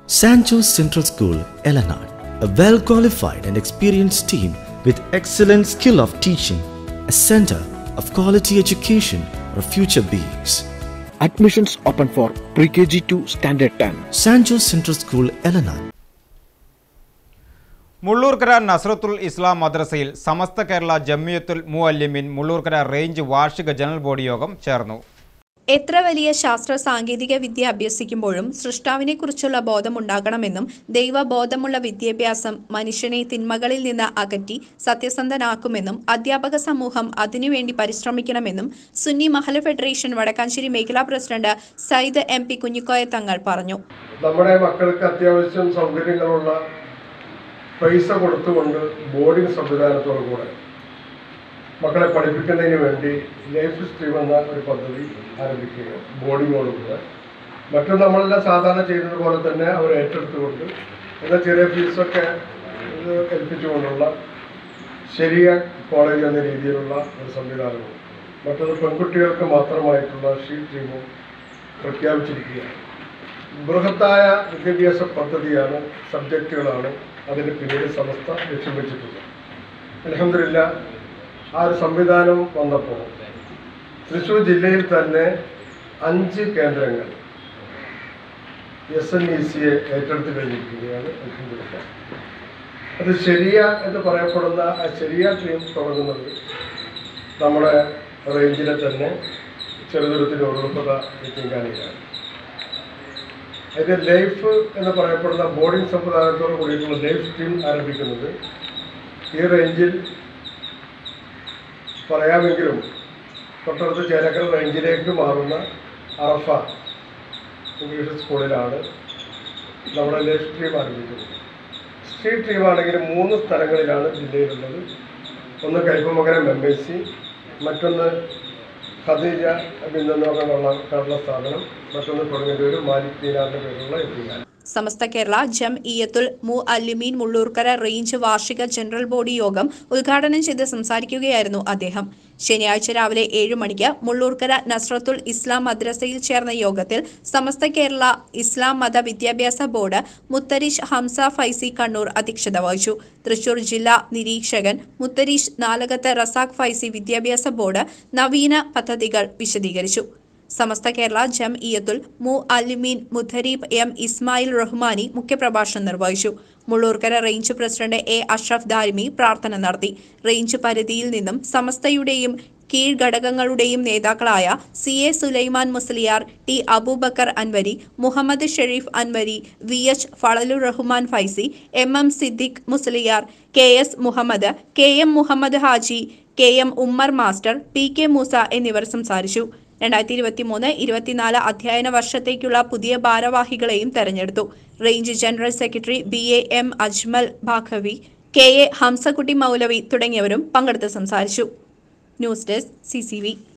St. Joe's Central School, Eleanor, a well qualified and experienced team with excellent skill of teaching, a center of quality education for future beings. Admissions open for pre-KG to standard 10. St. Joe's Central School, Eleanor. Mullurkara Nasrathul Islam മദ്രസയിൽ Samastha Kerala Jamiyyathul Muallimin Mullurkara range വാർഷിക general body യോഗം ചേർന്നു എത്ര വലിയ ശാസ്ത്ര സാങ്കേതിക വിദ്യ അഭ്യസിക്കുമ്പോഴും സൃഷ്ടാവിനെക്കുറിച്ചുള്ള ബോധമുണ്ടാകണമെന്നും ദൈവബോധമുള്ള വിദ്യാഭ്യാസം മനുഷ്യനെ തിന്മകളിൽ നിന്ന് അകറ്റി സത്യസന്ധനാക്കുമെന്നും അധ്യാപക സമൂഹം അതിനുവേണ്ടി പരിശ്രമിക്കണമെന്നും സുന്നി മഹല ഫെഡറേഷൻ വടക്കാഞ്ചേരി മേഖലാ president Sayyid M P Kunhikoya Thangal പറഞ്ഞു നമ്മുടെ മക്കൾക്ക് അത്യാവശ്യം സൗകര്യങ്ങളുള്ള പൈസ കൊടുത്തുകൊണ്ട് ബോർഡിംഗ് സംവിധാനത്തോടു കൂടെ മക്കളെ പഠിപ്പിക്കുന്നതിന് വേണ്ടി ലൈഫ് സ്ട്രീം എന്ന ഒരു പദ്ധതി ആരംഭിക്കുകയാണ് ബോർഡിങ്ങോടുകൂടെ മറ്റും നമ്മളെല്ലാം സാധാരണ ചെയ്യുന്നത് പോലെ തന്നെ അവർ ഏറ്റെടുത്തുകൊണ്ട് എന്നാൽ ചെറിയ ഫീസൊക്കെ ഇത് ഏൽപ്പിച്ചുകൊണ്ടുള്ള ശരിയ കോളേജ് എന്ന രീതിയിലുള്ള ഒരു സംവിധാനവും മറ്റൊന്ന് പെൺകുട്ടികൾക്ക് മാത്രമായിട്ടുള്ള ഷീ ടീമും പ്രഖ്യാപിച്ചിരിക്കുകയാണ് ബൃഹത്തായ വിദ്യാഭ്യാസ പദ്ധതിയാണ് സബ്ജക്റ്റുകളാണ് അതിന് പിന്നീട് സമസ്ത ലക്ഷ്യം വെച്ചിട്ടുള്ളത് അലഹമില്ല ആ ഒരു സംവിധാനം വന്നപ്പോൾ തൃശ്ശൂർ ജില്ലയിൽ തന്നെ അഞ്ച് കേന്ദ്രങ്ങൾ എസ് എൻ ഇ സിയെ ഏറ്റെടുത്ത് കഴിഞ്ഞിരിക്കുകയാണ് അലഹമില്ല അത് ശരിയ എന്ന് പറയപ്പെടുന്ന ആ ശരിയ ടീം തുടങ്ങുന്നത് നമ്മുടെ റേഞ്ചിലെ തന്നെ ചെറുതുരുത്തിൽ ഉറുപ്പത എത്തിങ്കാനിയാണ് അതിൻ്റെ ലൈഫ് എന്ന് പറയപ്പെടുന്ന ബോർഡിംഗ് സംവിധാനത്തോട് കൂടിയിട്ടുള്ള ലൈഫ് ടീം ആരംഭിക്കുന്നത് ഈ റേഞ്ചിൽ പറയാമെങ്കിലും തൊട്ടടുത്ത് ചേലക്കര റേഞ്ചിലേക്ക് മാറുന്ന അറഫ ഇംഗ്ലീഷ് സ്കൂളിലാണ് നമ്മുടെ ലൈഫ് സ്ട്രീം ആരംഭിക്കുന്നത് സ്ട്രീറ്റ് ടീം ആണെങ്കിൽ മൂന്ന് സ്ഥലങ്ങളിലാണ് ജില്ലയിലുള്ളത് ഒന്ന് കൈപ്പമംഗലം എം എസ് സി മറ്റൊന്ന് ഖദീജ ബിന്ദെന്നുള്ള കേരള സ്ഥാപനം മറ്റൊന്ന് കൊടുങ്ങല്ലൂർ മാലിക് ദീനാറിന്റെ പേരുള്ള എത്തിക്കാൻ സമസ്ത Kerala Jamiyyathul Muallimeen Mullurkara range വാർഷിക ജനറൽ ബോഡി യോഗം ഉദ്ഘാടനം ചെയ്ത് സംസാരിക്കുകയായിരുന്നു അദ്ദേഹം ശനിയാഴ്ച രാവിലെ ഏഴ് മണിക്ക് മുള്ളൂർക്കര നസ്രത്തുൽ ഇസ്ലാം മദ്രസയിൽ ചേർന്ന യോഗത്തിൽ സമസ്ത കേരള ഇസ്ലാം മത വിദ്യാഭ്യാസ ബോർഡ് മുത്തരീഷ് ഹംസ ഫൈസി കണ്ണൂർ അധ്യക്ഷത വഹിച്ചു തൃശൂർ ജില്ലാ നിരീക്ഷകൻ മുത്തരീഷ് നാലകത്ത് റസാഖ് ഫൈസി വിദ്യാഭ്യാസ ബോർഡ് നവീന പദ്ധതികൾ വിശദീകരിച്ചു സമസ്ത കേരള ജം ഇയത്തുൽ മു അലിമീൻ മുധരീബ് എം ഇസ്മായിൽ റഹ്മാനി മുഖ്യപ്രഭാഷണം നിർവഹിച്ചു Mullurkara range president A Ashraf Darimi പ്രാർത്ഥന നടത്തി റേഞ്ച് പരിധിയിൽ നിന്നും സമസ്തയുടെയും കീഴ്ഘടകങ്ങളുടെയും നേതാക്കളായ C A Sulaiman Musliyar T Abubakar Anwari Muhammad Sharif Anwari V H Fazlur Rahman Faizy M M Siddique Musliyar K S Muhammad K M Muhammad Haji K M Ummer master P K Moosa എന്നിവർ സംസാരിച്ചു രണ്ടായിരത്തി ഇരുപത്തി മൂന്ന് ഇരുപത്തിനാല് അധ്യയന വർഷത്തേക്കുള്ള പുതിയ ഭാരവാഹികളെയും തെരഞ്ഞെടുത്തു range general secretary B A M Ajmal Baqavi K A Hamzakutty Moulavi തുടങ്ങിയവരും പങ്കെടുത്ത് സംസാരിച്ചു ന്യൂസ് ഡെസ്ക് സി